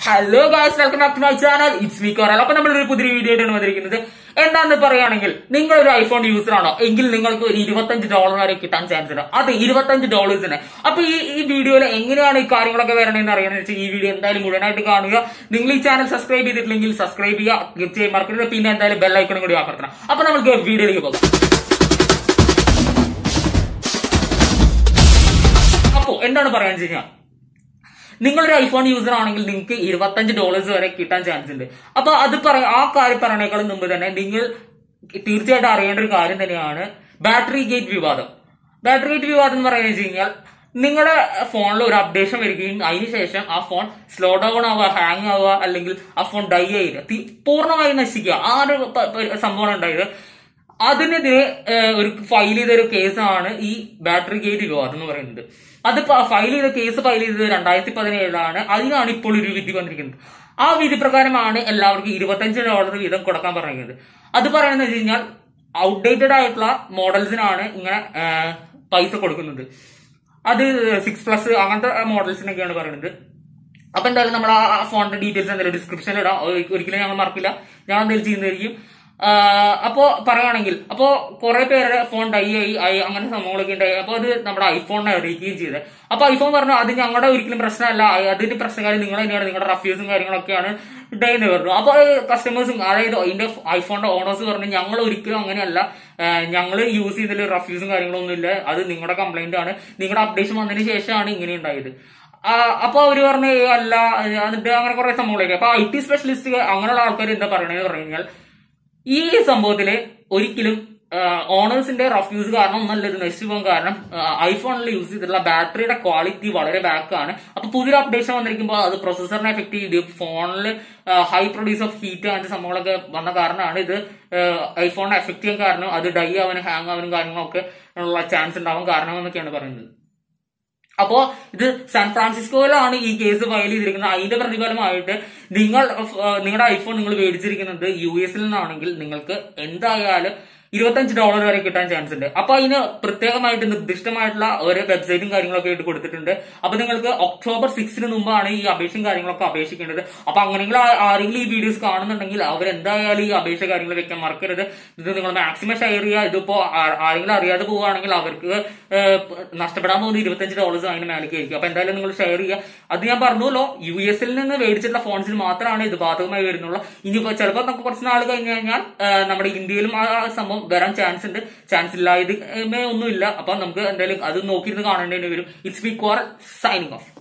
hello guys welcome back to my channel it's me Coral അപ്പൊ നമ്മളൊരു പുതിയ video ആയിട്ടാണ് വന്നിരിക്കുന്നത് എന്താണെന്ന് പറയുകയാണെങ്കിൽ നിങ്ങൾ ഒരു ഐഫോൺ യൂസർ ആണോ എങ്കിൽ നിങ്ങൾക്ക് ഒരു ഇരുപത്തഞ്ച് ഡോളർ വരെ കിട്ടാൻ ചാൻസ് ഉണ്ട് അത് ഇരുപത്തഞ്ച് ഡോളേഴ്സിന് അപ്പൊ ഈ ഈ വീഡിയോയിൽ എങ്ങനെയാണ് ഈ കാര്യങ്ങളൊക്കെ വരണമെന്ന് അറിയണമെന്ന് വെച്ചാൽ ഈ വീഡിയോ എന്തായാലും മുഴുവനായിട്ട് കാണുക നിങ്ങൾ ഈ ചാനൽ സബ്സ്ക്രൈബ് ചെയ്തിട്ടില്ലെങ്കിൽ സബ്സ്ക്രൈബ് ചെയ്യുക ക്ലിക്ക് ചെയ്യാൻ മറക്കരുത് പിന്നെ എന്തായാലും ബെല്ലൈക്കണും കൂടി അമർത്തണം അപ്പൊ നമുക്ക് വീഡിയോയിലേക്ക് പോകാം അപ്പോ എന്താണ് പറയാൻ വെച്ച് കഴിഞ്ഞാൽ നിങ്ങളൊരു ഐഫോൺ യൂസർ ആണെങ്കിൽ നിങ്ങൾക്ക് ഇരുപത്തഞ്ച് ഡോളേഴ്സ് വരെ കിട്ടാൻ ചാൻസ് ഉണ്ട് അപ്പൊ അത് പറ ആ കാര്യം പറയണേക്കാളും മുമ്പ് തന്നെ നിങ്ങൾ തീർച്ചയായിട്ടും അറിയേണ്ട ഒരു കാര്യം തന്നെയാണ് ബാറ്ററി ഗേറ്റ് വിവാദം ബാറ്ററി ഗേറ്റ് വിവാദം എന്ന് പറയുന്നത് വെച്ച് കഴിഞ്ഞാൽ നിങ്ങളുടെ ഫോണിൽ ഒരു അപ്ഡേഷൻ വരികയും അതിനുശേഷം ആ ഫോൺ സ്ലോ ഡൗൺ ആവുക ഹാങ് ആവുക അല്ലെങ്കിൽ ആ ഫോൺ ഡൈ ആവുക തി- പൂർണ്ണമായി നശിക്കുക ആ ഒരു പ- പ- സംഭവമാണ് ഉണ്ടായത് അതിനെതിരെ ഏഹ്, ഒരു ഫയൽ ചെയ്ത ഒരു കേസാണ് ഈ ബാറ്ററി ഗേറ്റ് വിവാദം എന്ന് പറയുന്നത് അത് ഫയൽ ചെയ്ത കേസ് ഫയൽ ചെയ്തത് രണ്ടായിരത്തി പതിനേഴിലാണ് അതിനാണ് ഇപ്പോൾ ഒരു വിധി വന്നിരിക്കുന്നത് ആ വിധി പ്രകാരമാണ് എല്ലാവർക്കും ഇരുപത്തഞ്ച് ഡോളർ വീതം കൊടുക്കാൻ പറഞ്ഞിരിക്കുന്നത് അത് പറയുന്നത് വെച്ച് കഴിഞ്ഞാൽ ഔട്ട്ഡേറ്റഡ് ആയിട്ടുള്ള മോഡൽസിനാണ് ഇങ്ങനെ ഏഹ്, പൈസ കൊടുക്കുന്നത് അത് സിക്സ് പ്ലസ് അങ്ങനത്തെ മോഡൽസിനൊക്കെയാണ് പറയുന്നത് അപ്പൊ എന്തായാലും നമ്മൾ ആ ഫോണിന്റെ ഡീറ്റെയിൽസ് എന്തായാലും ഡിസ്ക്രിപ്ഷനിൽ ഇടാം ഒ- ഒരിക്കലും ഞങ്ങൾ മറക്കില്ല ഞാൻ എന്തെങ്കിലും ചെയ്യുന്നതായിരിക്കും ആഹ് അപ്പോ പറയുകയാണെങ്കിൽ അപ്പോ കുറെ പേരുടെ ഫോൺ ഡൈ ആയി ആയി അങ്ങനെ സംഭവങ്ങളൊക്കെ ഉണ്ടായി അപ്പൊ അത് നമ്മുടെ ഐഫോണിനെ അറിയിക്കുകയും ചെയ്തത് അപ്പൊ ഐഫോൺ പറഞ്ഞു അത് ഞങ്ങളുടെ ഒരിക്കലും പ്രശ്നമല്ല അ- അതിന്റെ പ്രശ്നക്കാരി നിങ്ങൾ തന്നെയാണ് നിങ്ങളുടെ റഫ്യൂസും കാര്യങ്ങളൊക്കെയാണ് ഡേ എന്ന് പറഞ്ഞു അപ്പൊ കസ്റ്റമേഴ്സും അതായത് ഇതിന്റെ ഐഫോണിന്റെ ഓണേഴ്സ് പറഞ്ഞു ഞങ്ങൾ ഒരിക്കലും അങ്ങനെയല്ല ഞങ്ങൾ യൂസ് ചെയ്തതിൽ റഫ്യൂസും കാര്യങ്ങളൊന്നും ഇല്ല അത് നിങ്ങളുടെ കംപ്ലൈന്റ് ആണ് നിങ്ങളുടെ അപ്ഡേഷൻ വന്നതിന് ശേഷമാണ് ഇങ്ങനെ ഉണ്ടായത് ആ, അപ്പൊ അവര് പറഞ്ഞു "ഏയ് അല്ല അത് എന്നിട്ട് അങ്ങനെ കുറെ സംഭവങ്ങളൊക്കെ അപ്പൊ ഐ ടി സ്പെഷ്യലിസ്റ്റ് അങ്ങനെയുള്ള ആൾക്കാർ എന്താ പറയണെന്ന് പറഞ്ഞു കഴിഞ്ഞാൽ ഈ സംഭവത്തില് ഒരിക്കലും ഓണേഴ്സിന്റെ റഫ്യൂസ് കാരണം ഒന്നല്ല ഇത് നശിച്ചു പോകാൻ കാരണം ഐഫോണിൽ യൂസ് ചെയ്തിട്ടുള്ള ബാറ്ററിയുടെ ക്വാളിറ്റി വളരെ ബാക്കാണ് അപ്പൊ പുതിയൊരു അപ്ഡേഷൻ വന്നിരിക്കുമ്പോൾ അത് പ്രൊസസറിനെ എഫക്ട് ചെയ്ത് ഫോണിൽ ഹൈ പ്രൊഡ്യൂസ് ഓഫ് ഹീറ്റ് അങ്ങനത്തെ സംഭവങ്ങളൊക്കെ വന്ന കാരണമാണ് ഇത് ഐഫോണിനെ എഫക്ട് ചെയ്യാൻ കാരണം അത് ഡൈ ആവാനും ഹാങ് ആവാനും കാര്യങ്ങളൊക്കെ ഉള്ള ചാൻസ് ഉണ്ടാവാൻ കാരണം എന്നൊക്കെയാണ് പറയുന്നത് അപ്പോ ഇത് സാൻ ഫ്രാൻസിസ്കോയിലാണ് ഈ കേസ് ഫയൽ ചെയ്തിരിക്കുന്നത് അതിന്റെ പ്രതിഫലമായിട്ട് നിങ്ങൾ ഏഹ്, നിങ്ങളുടെ ഐഫോൺ നിങ്ങൾ മേടിച്ചിരിക്കുന്നത് യു എസിൽ നിന്നാണെങ്കിൽ നിങ്ങൾക്ക് എന്തായാലും ഇരുപത്തഞ്ച് ഡോളർ വരെ കിട്ടാൻ ചാൻസ് ഉണ്ട് അപ്പൊ അതിന് പ്രത്യേകമായിട്ട് നിർദ്ദിഷ്ടമായിട്ടുള്ള ഒരു വെബ്സൈറ്റും കാര്യങ്ങളൊക്കെ ആയിട്ട് കൊടുത്തിട്ടുണ്ട് അപ്പൊ നിങ്ങൾക്ക് ഒക്ടോബർ സിക്സിന് മുമ്പാണ് ഈ അപേക്ഷയും കാര്യങ്ങളൊക്കെ അപേക്ഷിക്കേണ്ടത് അപ്പൊ അങ്ങനെയെങ്കിൽ ആ- ആരെങ്കിലും ഈ വീഡിയോസ് കാണുന്നുണ്ടെങ്കിൽ അവരെന്തായാലും ഈ അപേക്ഷ കാര്യങ്ങൾ വെക്കാൻ മറക്കരുത് ഇത് നിങ്ങൾ മാക്സിമം ഷെയർ ചെയ്യുക ഇതിപ്പോ ആ- ആരെങ്കിലും അറിയാതെ പോവുകയാണെങ്കിൽ അവർക്ക് ഏഹ്, നഷ്ടപ്പെടാൻ പോകുന്ന ഇരുപത്തഞ്ച് ഡോളേഴ്സ് അതിന് മേലേക്ക് ആയിരിക്കും അപ്പൊ എന്തായാലും നിങ്ങൾ ഷെയർ ചെയ്യുക അത് ഞാൻ പറഞ്ഞല്ലോ യു എസിൽ നിന്ന് മേടിച്ചിട്ടുള്ള ഫോൺസിന് മാത്രമാണ് ഇത് ബാധകമായി വരുന്നുള്ളൂ ഇനിയിപ്പോ ചിലപ്പോൾ നമുക്ക് കുറച്ച് നാൾ കഴിഞ്ഞ് കഴിഞ്ഞാൽ ഏഹ്, നമ്മുടെ ഇന്ത്യയിലും ആ ആ സംഭവം വരാൻ ചാൻസ് ഉണ്ട് ചാൻസ് ഇല്ല ഇത് ഒന്നുമില്ല അപ്പൊ നമുക്ക് എന്തായാലും അത് നോക്കിയിരുന്ന് കാണേണ്ടി വരും it's B core signing of